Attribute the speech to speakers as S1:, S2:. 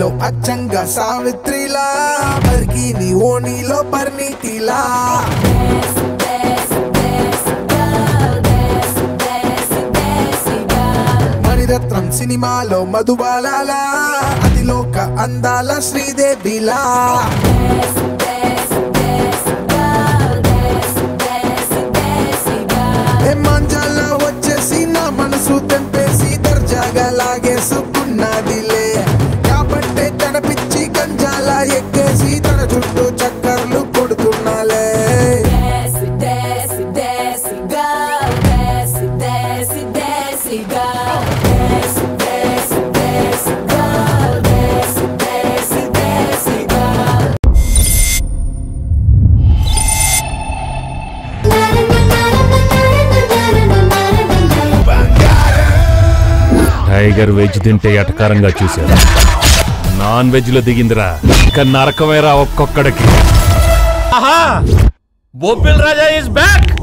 S1: సినిమాలో అచ్చంగా సావిత్రిలా బర్గీని ఓణిలో పరిణీతిలా మణిరత్నం సినిమాలో మధుబాలాలా అతిలోక అందాల శ్రీదేవిలా ఏ మంజాల వచ్చేసి నా మనసు తెంపేసి దర్జాగా లాగేసుకున్నదిలే కాబట్టే తన పిచ్చి గంజాల ఎక్కేసి తన చుట్టూ చక్కర్లు కొడుతున్నాలే
S2: టైగర్ వెజ్ తింటే ఎటకారంగా చూశారు నాన్ వెజ్ లో దిగిందిరా ఇక నరకమేరా ఒక్కొక్కడికి
S3: బొబ్బిల్ రాజా ఇస్ బ్యాక్